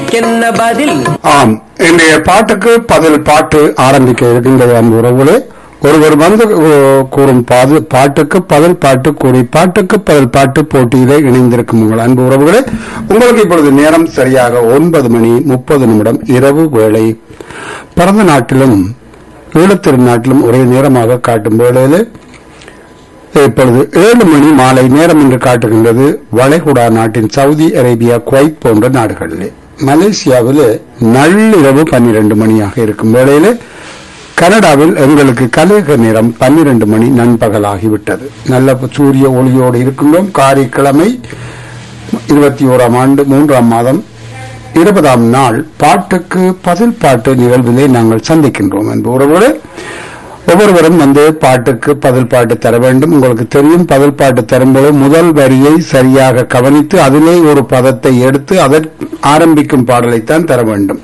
கேள்விக்கென்ன பதில் ஆம் இன்றைய பாட்டுக்கு பதில் பாட்டு ஆரம்பிக்க இருக்கின்றது அன்பு உறவுகளே ஒருவர் வந்து அஹ், கூறும் பாது பாட்டுக்கு பதில் பாட்டு கூறி பாட்டுக்கு பதில் பாட்டு போட்டியிலே இணைந்திருக்கும் உங்கள் அன்பு உறவுகளே உங்களுக்கு இப்பொழுது நேரம் சரியாக ஒன்பது மணி முப்பது நிமிடம் இரவு வேளை பிறந்த நாட்டிலும் ஈழத்திருநாட்டிலும் ஒரே நேரமாக காட்டும் வேளையிலே இப்பொழுது ஏழு மணி மாலை நேரம் என்று காட்டுகின்றது வளைகுடா நாட்டின் சவுதி அரேபியா குவைத் போன்ற நாடுகளிலே மலேசியாவிலே நள்ளிரவு பன்னிரண்டு மணியாக இருக்கும் வேளையிலே கனடாவில் எங்களுக்கு கலேக நேரம் பன்னிரண்டு மணி நண்பகலாகிவிட்டது நல்ல சூரிய ஒளியோடு இருக்கின்றோம் காரிக்கிழமை இருபத்தி ஓராம் ஆண்டு மூன்றாம் மாதம் இருபதாம் நாள் பாட்டுக்கு பதில் பாட்டு நிகழ்விலே நாங்கள் சந்திக்கின்றோம் என்பது உறவுகளே ஒவ்வொருவரும் வந்து பாட்டுக்கு பதில் பாட்டு தர வேண்டும் உங்களுக்கு தெரியும் பதில் பாட்டு தரும்போது முதல் வரியை சரியாக கவனித்து அதிலே ஒரு பதத்தை எடுத்து அதற்கு ஆரம்பிக்கும் பாடலைத்தான் தர வேண்டும்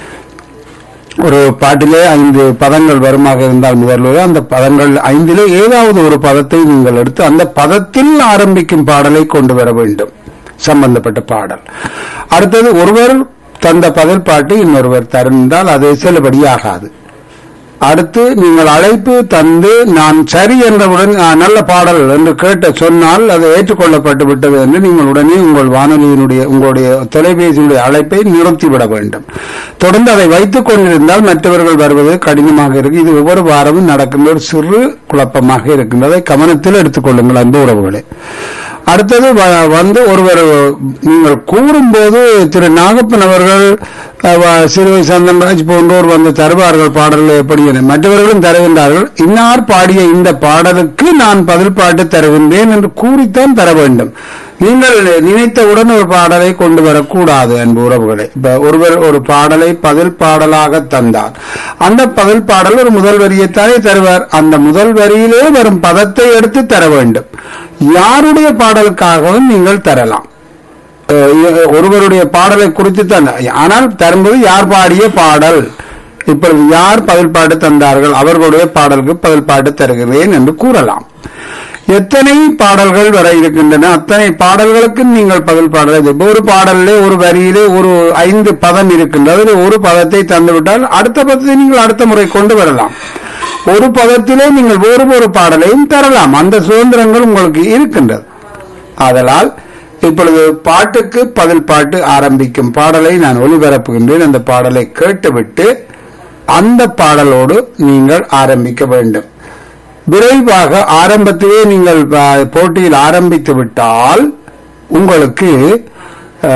ஒரு பாட்டிலே ஐந்து பதங்கள் வருமாக இருந்தால் முதல்ல அந்த பதங்கள் ஐந்திலே ஏதாவது ஒரு பதத்தை நீங்கள் எடுத்து அந்த பதத்தில் ஆரம்பிக்கும் பாடலை கொண்டு வர வேண்டும் சம்பந்தப்பட்ட பாடல் அடுத்தது ஒருவர் தந்த பதில் பாட்டு இன்னொருவர் தருந்தால் அது செல்லுபடியாகாது அடுத்து நீங்கள் அழைப்பு தந்து நான் சரி என்றவுடன் "ஆ, நல்ல பாடல் என்று கேட்ட சொன்னால் அது ஏற்றுக்கொள்ளப்பட்டு விட்டது என்று நீங்கள் உடனே உங்கள் வானொலியினுடைய உங்களுடைய தொலைபேசியினுடைய அழைப்பை நிறுத்திவிட வேண்டும் தொடர்ந்து அதை வைத்துக் கொண்டிருந்தால் மற்றவர்கள் வருவது கடினமாக இருக்கு இது ஒவ்வொரு வாரமும் நடக்கின்ற ஒரு சிறு குழப்பமாக இருக்கின்றதை கவனத்தில் எடுத்துக்கொள்ளுங்கள் அன்பு உறவுகளே அடுத்தது வ- வந்து ஒருவர் நீங்கள் கூறும்போது திரு நாகப்பன் அவர்கள் அஹ், வ- சிறுவை சந்தன்ராஜ் போன்றோர் வந்து தருவார்கள் பாடல்கள் எப்படி என மற்றவர்களும் தருகின்றார்கள் இன்னார் பாடிய இந்த பாடலுக்கு நான் பதில் பாட்டு தருகின்றேன் என்று கூறித்தான் தர வேண்டும் நீங்கள் நினைத்தவுடன் ஒரு பாடலை கொண்டு வரக்கூடாது அன்பு உறவுகளே இப்ப ஒருவர் ஒரு பாடலை பதில் பாடலாக தந்தார் அந்த பதில் பாடல் ஒரு முதல் வரியைத்தானே தருவார் அந்த முதல் வரியிலே வரும் பதத்தை எடுத்து தர வேண்டும் யாருடைய பாடலுக்காகவும் நீங்கள் தரலாம் அஹ் ஒருவருடைய பாடலை குறித்து தான் ஆனால் தரும்போது யார் பாடிய பாடல் இப்பொழுது யார் பதில் பாட்டு தந்தார்கள் அவர்களுடைய பாடலுக்கு பதில் பாட்டு தருகிறேன் என்று கூறலாம் எத்தனை பாடல்கள் வர இருக்கின்றன அத்தனை பாடல்களுக்கு நீங்கள் பதில் பாடலை இப்ப ஒரு பாடலிலே ஒரு வரியிலே ஒரு ஐந்து பதம் இருக்கின்றது அதில் ஒரு பதத்தை தந்துவிட்டால் அடுத்த பதத்தை நீங்கள் அடுத்த முறை கொண்டு வரலாம் ஒரு பதத்திலே நீங்கள் வேறு ஒரு பாடலையும் தரலாம் அந்த சுதந்திரங்கள் உங்களுக்கு இருக்கின்றது ஆதலால் இப்பொழுது பாட்டுக்கு பதில் பாட்டு ஆரம்பிக்கும் பாடலை நான் ஒளிபரப்புகின்றேன் அந்த பாடலை கேட்டுவிட்டு அந்த பாடலோடு நீங்கள் ஆரம்பிக்க வேண்டும் விரைவாக ஆரம்பத்திலே நீங்கள் ஆ, போட்டியில் ஆரம்பித்து விட்டால் உங்களுக்கு ஆ,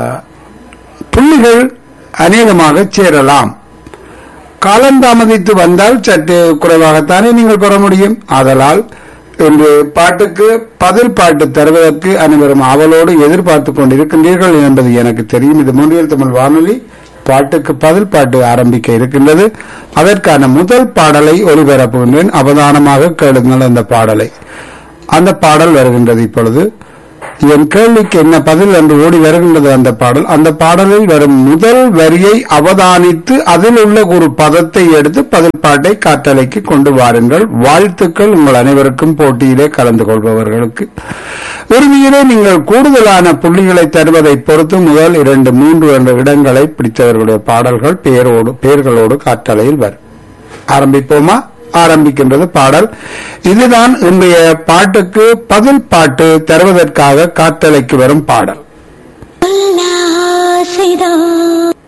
புள்ளிகள் அநேகமாக சேரலாம் காலந்தாமதித்து வந்தால் சற்று குறைவாகத்தானே நீங்கள் பெற முடியும் ஆதலால் இன்று பாட்டுக்கு பதில் பாட்டு தருவதற்கு அனைவரும் அவளோடு எதிர்பார்த்துக் கொண்டிருக்கின்றீர்கள் என்பது எனக்கு தெரியும் இது மூன்றியல் தமிழ் வானொலி பாட்டுக்கு பதில் பாட்டு ஆரம்பிக்க இருக்கின்றது அதற்கான முதல் பாடலை ஒளிபரப்புகின்றேன் அவதானமாக கேளுங்கள் அந்த பாடலை அந்த பாடல் வருகின்றது இப்பொழுது என் கேள்விக்கு என்ன பதில் என்று ஓடி வருகின்றது அந்த பாடல் அந்த பாடலில் வரும் முதல் வரியை அவதானித்து அதில் உள்ள ஒரு பதத்தை எடுத்து பதில் பாட்டை காற்றலைக்கு கொண்டு வாருங்கள் வாழ்த்துக்கள் உங்கள் அனைவருக்கும் போட்டியிலே கலந்து கொள்பவர்களுக்கு இறுதியிலே நீங்கள் கூடுதலான புள்ளிகளை தருவதை பொறுத்து முதல் இரண்டு மூன்று என்ற இடங்களை பிடித்தவர்களுடைய பாடல்கள் பெயரோடு பெயர்களோடு காற்றலையில் வரும் ஆரம்பிப்போமா ஆரம்பிக்கின்றது பாடல் இதுதான் இன்றைய பாட்டுக்கு பதில் பாட்டு தருவதற்காக காத்தலைக்கு வரும் பாடல் ஆசைதான்